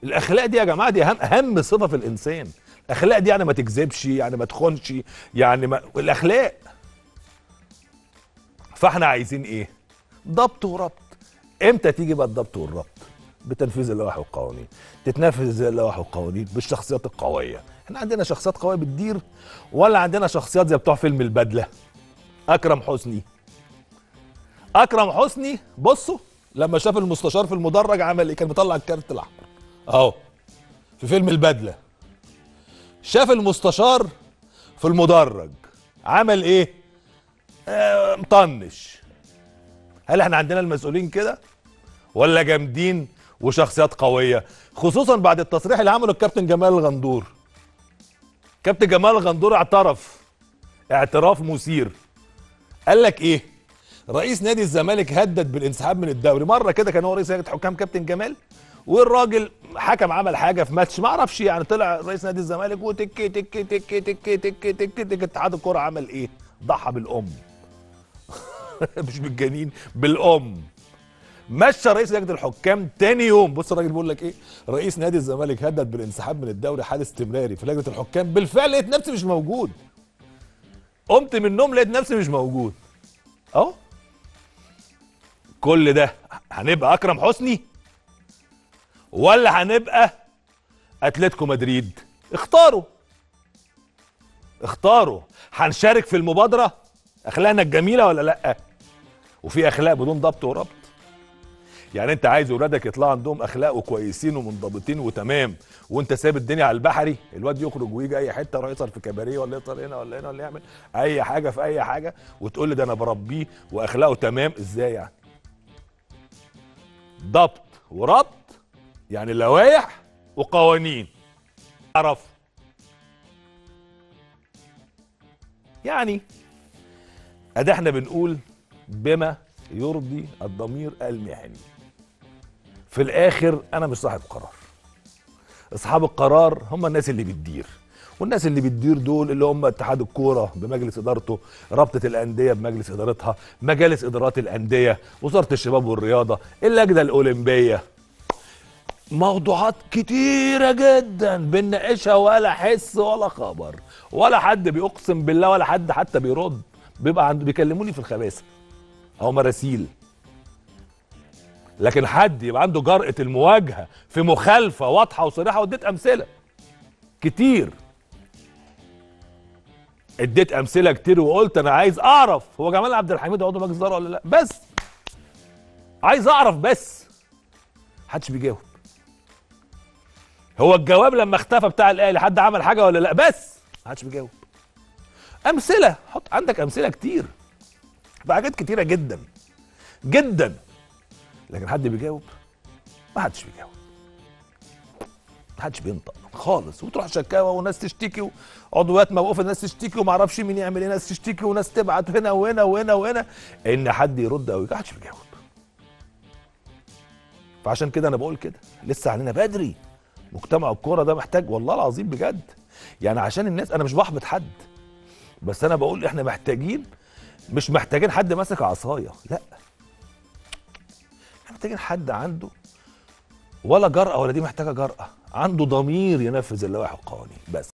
الاخلاق دي يا جماعه دي اهم اهم صفه في الانسان الاخلاق دي يعني ما تكذبش يعني ما تخونش يعني ما الاخلاق فاحنا عايزين ايه ضبط وربط امتى تيجي بقى الضبط والربط بتنفيذ اللوائح والقوانين تتنفذ اللوائح والقوانين بالشخصيات القويه احنا عندنا شخصيات قويه بتدير ولا عندنا شخصيات زي بتوع فيلم البدله اكرم حسني اكرم حسني بصوا لما شاف المستشار في المدرج عمل ايه كان مطلع الكارت الاحمر اهو في فيلم البدله شاف المستشار في المدرج عمل ايه آه مطنش هل احنا عندنا المسؤولين كده ولا جامدين وشخصيات قويه خصوصا بعد التصريح اللي عمله الكابتن جمال الغندور كابتن جمال الغندور اعترف اعتراف مثير قال لك ايه رئيس نادي الزمالك هدد بالانسحاب من الدوري مره كده كان هو رئيس لجنه حكام كابتن جمال والراجل حكم عمل حاجه في ماتش ما اعرفش يعني طلع رئيس نادي الزمالك وتك تك تك تك تك تك تك اتحاد الكوره عمل ايه ضحى بالام مش بالجنين بالام مشى رئيس لجنه الحكام تاني يوم بص الراجل بيقول لك ايه رئيس نادي الزمالك هدد بالانسحاب من الدوري حال استمراري في لجنه الحكام بالفعل لقيت نفسي مش موجود قمت من النوم لقيت نفسي مش موجود اهو كل ده هنبقى اكرم حسني ولا هنبقى اتلتيكو مدريد اختاروا اختاروا هنشارك في المبادره اخلاقنا الجميله ولا لا وفي اخلاق بدون ضبط وربط يعني انت عايز اولادك يطلعوا عندهم اخلاق وكويسين ومنضبطين وتمام وانت سايب الدنيا على البحري الواد يخرج ويجي اي حته يروح يصل في كباريه ولا يصل هنا ولا هنا ولا يعمل اي حاجه في اي حاجه وتقول لي ده انا بربيه واخلاقه تمام ازاي يعني ضبط وربط يعني لوائح وقوانين اعرف يعني ادي احنا بنقول بما يرضي الضمير المهني في الاخر انا مش صاحب قرار اصحاب القرار هم الناس اللي بتدير والناس اللي بتدير دول اللي هم اتحاد الكوره بمجلس ادارته رابطه الانديه بمجلس ادارتها مجالس ادارات الانديه وزاره الشباب والرياضه اللجنه الاولمبيه موضوعات كتيرة جدا بنناقشها ولا حس ولا خبر ولا حد بيقسم بالله ولا حد حتى بيرد بيبقى عنده بيكلموني في الخباثة او مراسيل لكن حد يبقى عنده جرأة المواجهة في مخالفة واضحة وصريحة واديت أمثلة كتير اديت أمثلة كتير وقلت أنا عايز أعرف هو جمال عبد الحميد عضو مجلس إدارة ولا لا بس عايز أعرف بس محدش بيجاوب هو الجواب لما اختفى بتاع الاهلي حد عمل حاجه ولا لا بس محدش بيجاوب امثله حط عندك امثله كتير بحاجات كتيره جدا جدا لكن حد بيجاوب ما حدش بيجاوب ما حدش بينطق خالص وتروح شكاوى وناس تشتكي وعضويات موقوفه ناس تشتكي وما اعرفش مين يعمل ايه ناس تشتكي وناس تبعت هنا وهنا وهنا وهنا ان حد يرد او ما حدش بيجاوب فعشان كده انا بقول كده لسه علينا بدري مجتمع الكوره ده محتاج والله العظيم بجد يعني عشان الناس انا مش بحبط حد بس انا بقول احنا محتاجين مش محتاجين حد ماسك عصايه لا احنا محتاجين حد عنده ولا جرأة ولا دي محتاجة جرأة عنده ضمير ينفذ اللوائح والقوانين بس